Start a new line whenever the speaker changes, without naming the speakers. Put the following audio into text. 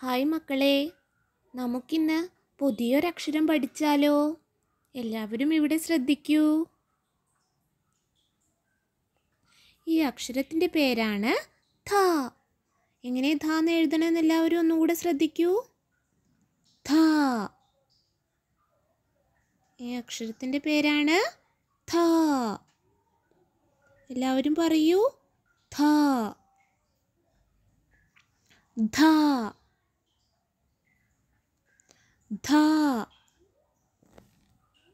hi മക്കളെ നമുക്കിന്ന് പുതിയൊരക്ഷരം പഠിച്ചാലോ എല്ലാവരും ഇവിടെ ശ്രദ്ധിക്കൂ ഈ അക്ഷരത്തിൻ്റെ പേരാണ് ഥ എങ്ങനെ ധ എന്ന് എഴുതണമെന്ന് എല്ലാവരും ഒന്നുകൂടെ ശ്രദ്ധിക്കൂ ഥ ഈ അക്ഷരത്തിൻ്റെ പേരാണ് ഥ എല്ലാവരും പറയൂ ഥ ധ ധ